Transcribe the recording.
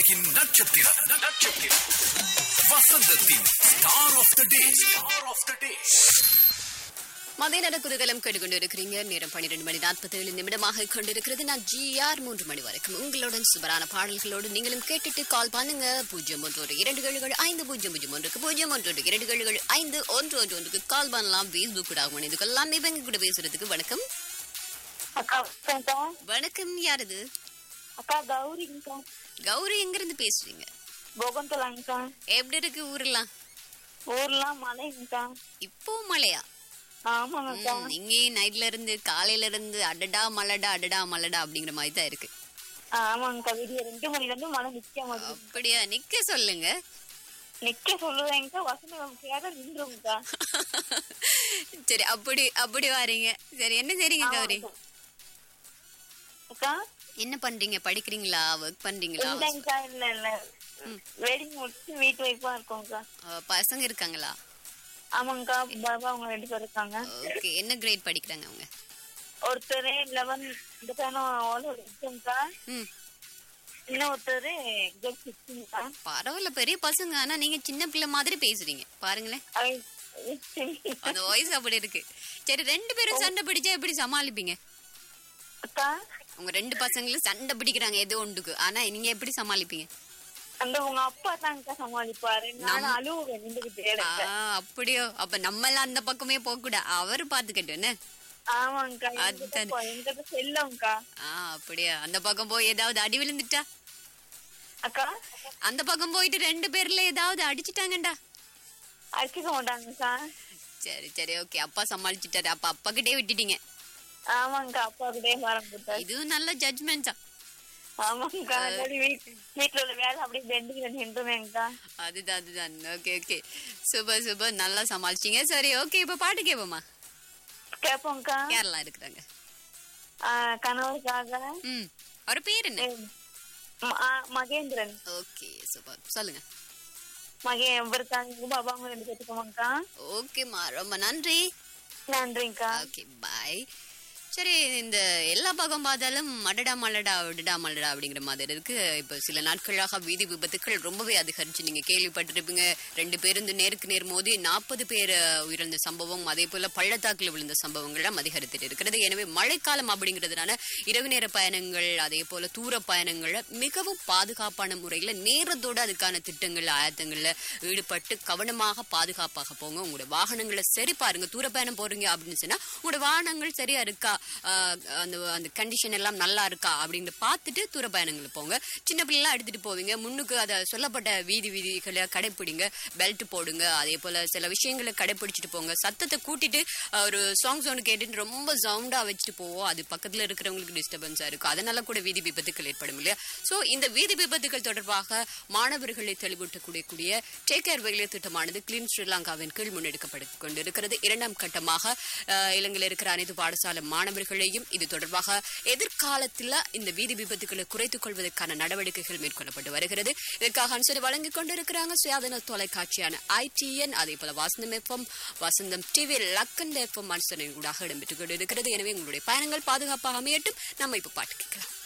உலகின் நட்சத்திரம் நட்சத்திரம் வசந்தத்தின் star of the day star of the day மதிய நேர குதகலம் கேட்டுக்கொண்டு இருக்கிறீங்க நேரம் பன்னிரெண்டு மணி நாற்பத்தி ஏழு நிமிடமாக கொண்டிருக்கிறது நான் ஜிஆர் மூன்று மணி வரைக்கும் உங்களுடன் சுபரான பாடல்களோடு நீங்களும் கேட்டுட்டு கால் பண்ணுங்க பூஜ்ஜியம் ஒன்று ஒரு இரண்டு ஏழுகள் ஐந்து பூஜ்ஜியம் பூஜ்ஜியம் ஒன்றுக்கு பூஜ்ஜியம் ஒன்று ஒரு இரண்டு ஏழுகள் ஐந்து ஒன்று ஒன்று ஒன்றுக்கு கால் பண்ணலாம் ஃபேஸ்புக் கூட இணைந்து கொள்ளலாம் இவங்க கூட பேசுறதுக்கு வணக்கம் அக்கா வணக்கம்க்கா. வணக்கம் யார் இது அக்கா கௌரிங்கக்கா கௌரி எங்க இருந்து பேசுறீங்க போகந்தலாங்கக்கா எப்படி இருக்கு ஊரெல்லாம் ஊர்லாம் மழைங்கக்கா இப்போ மழையா ஆமாங்கக்கா ம், இங்கேயும் நைட்ல இருந்து காலையில இருந்து அடடா மலடா அடடா மலடா அப்படிங்கிற மாதிரி தான் இருக்கு ஆமாங்கக்கா விடிய ரெண்டு மணில இருந்து மழை நிக்க மாட்டேங்குது அப்படியா நிக்க சொல்லுங்க நிக்க சொல்லுவேங்கக்கா வசனம் கேட நின்றுங்கக்கா சரி அப்படி அப்படி வாரீங்க சரி என்ன செய்றீங்க கௌரி அக்கா என்ன பண்றீங்க படிக்கிறீங்களா ஒர்க் பண்றீங்களா இல்லைங்கக்கா இல்ல இல்ல வெடிங் முடிச்சு வீட்டு வைப்பா இருக்கோங்கக்கா அஹ், பசங்க இருக்காங்களா ஆமாங்கக்கா பாபா அவங்க ரெண்டு பேர் இருக்காங்க ஓகே என்ன கிரேட் படிக்கிறாங்க அவங்க ஒருத்தர் லெவன் இந்த பையனும் எக்ஸாம்க்கா ம் இன்னொருத்தர் கிரேட் சிக்ஸ்ங்கக்கா பரவாயில்ல பெரிய பசங்க ஆனா நீங்க சின்ன பிள்ளை மாதிரி பேசுறீங்க பாருங்களேன் அந்த வாய்ஸ் அப்படி இருக்கு சரி ரெண்டு பேரும் சண்டை பிடிச்சா எப்படி சமாளிப்பீங்க அக்கா உங்க ரெண்டு பசங்களும் சண்டை பிடிக்கிறாங்க ஏதோ ஒன்றுக்கு ஆனா நீங்க எப்படி சமாளிப்பீங்க அந்த உங்க அப்பா தாங்கக்கா சமாளிப்பாரு நான் அழுவுவேன் நின்றுகிட்டு ஆ, இடத்த அப்படியோ அப்ப நம்ம எல்லாம் அந்த பக்கமே போக கூடாது அவர் பாத்துக்கட்டும் என்ன ஆமாங்கக்கா அதுதானே. எங்கிட்ட போ- எங்கிட்ட செல்லம்க்கா ஆ அப்படியா அந்த பக்கம் போய் ஏதாவது அடி விழுந்துட்டா அக்கா அந்த பக்கம் போயிட்டு ரெண்டு பேர்ல ஏதாவது அடிச்சிட்டாங்கடா அடிச்சுக்க மாட்டாங்கக்கா சரி சரி ஓகே அப்பா சமாளிச்சிட்டாரு அப்ப அப்பா கிட்டே விட்டுட்டீங்க ஆமாங்கக்கா அப்பா கிட்டே வரம் கொடுத்தாரு இதுவும் நல்ல ஜட்மெண்ட் தான் ஆமாங்கக்கா அல்லாடி வீட்- வீட்டுல உள்ள வேலை அப்படியே பெண்டுக்கு நின்றுவேங்கக்கா அதுதான் அதுதான் ஓகே ஓகே சூப்பர் சூப்பர் நல்லா சமாளிச்சீங்க சரி ஓகே இப்ப பாட்டு கேப்போமா கேப்போங்கக்கா கேரளா இருக்கிறாங்க ஆ, கணவருக்காக ம் அவர் பேர் என்ன ம- ஆ, மகேந்திரன் ஓகே சூப்பர் சொல்லுங்க மகே இவருக்காக பாபா அவங்க ரெண்டு பேத்துக்குமாங்கக்கா ஓகேம்மா ரொம்ப நன்றி நன்றிங்கக்கா ஓகே பாய் சரி இந்த எல்லா பக்கம் பார்த்தாலும் மடடா மலடா விடடா மலடா அப்படிங்கிற மாதிரி இருக்கு இப்போ சில நாட்களாக வீதி விபத்துக்கள் ரொம்பவே அதிகரிச்சு நீங்க கேள்விப்பட்டிருப்பீங்க ரெண்டு பேருந்து நேருக்கு நேர் மோதி நாற்பது பேர் அஹ், உயிரிழந்த சம்பவம் அதே போல பள்ளத்தாக்கில் விழுந்த சம்பவங்கள்லாம் அதிகரித்துட்டு இருக்கிறது எனவே மழைக்காலம் அப்படிங்கிறதுனால இரவு நேர பயணங்கள் அதே போல தூர பயணங்கள்ல மிகவும் பாதுகாப்பான முறையில் நேரத்தோட அதுக்கான திட்டங்கள் ஆயத்தங்கள்ல ஈடுபட்டு கவனமாக பாதுகாப்பாக போங்க உங்களோட வாகனங்களை சரி பாருங்க தூர பயணம் போறீங்க அப்படின்னு சொன்னா உங்களோட வாகனங்கள் சரியா இருக்கா ஆஹ் அந்த அந்த கண்டிஷன் எல்லாம் நல்லா இருக்கா அப்படின்னு பார்த்துட்டு தூர பயணங்கள் போங்க சின்ன பிள்ளைலாம் எடுத்துட்டு போவீங்க முன்னுக்கு அதை சொல்லப்பட்ட வீதி வீதிகளை கடைப்பிடிங்க பெல்ட் போடுங்க அதே போல சில விஷயங்களை கடைப்பிடிச்சிட்டு போங்க சத்தத்தை கூட்டிட்டு ஆஹ் ஒரு சாங்ஸ் ஒன்று கேட்டுட்டு ரொம்ப சவுண்டா வச்சுட்டு போவோம் அது பக்கத்துல இருக்கிறவங்களுக்கு டிஸ்டர்பன்ஸா இருக்கும் அதனால கூட வீதி விபத்துக்கள் ஏற்படும் இல்லையா சோ இந்த வீதி விபத்துக்கள் தொடர்பாக மாணவர்களை தெளிவூட்டக்கூடிய கூடிய டேக் கேர் வேலை திட்டமானது கிளீன் ஸ்ரீலங்காவின் கீழ் முன்னெடுக்கப்பட்டு கொண்டிருக்கிறது இரண்டாம் கட்டமாக ஆஹ், இலங்கையில் இருக்கிற அனைத்து பாடசாலை மாணவர்களையும் இது தொடர்பாக எதிர்காலத்தில் இந்த வீதி விபத்துக்களை குறைத்துக் கொள்வதற்கான நடவடிக்கைகள் மேற்கொள்ளப்பட்டு வருகிறது இதற்காக அனுசரி வழங்கிக் கொண்டிருக்கிறாங்க சுயாதீன தொலைக்காட்சியான ஐடிஎன் அதே போல வாசந்தம் எஃப்எம் வசந்தம் டிவி லக்கன் எஃப்எம் அனுசரணை ஊடாக இடம்பெற்றுக் கொண்டிருக்கிறது எனவே உங்களுடைய பயணங்கள் பாதுகாப்பாக அமையட்டும் நம்ம இப்ப பாட்டு கேட்கலாம்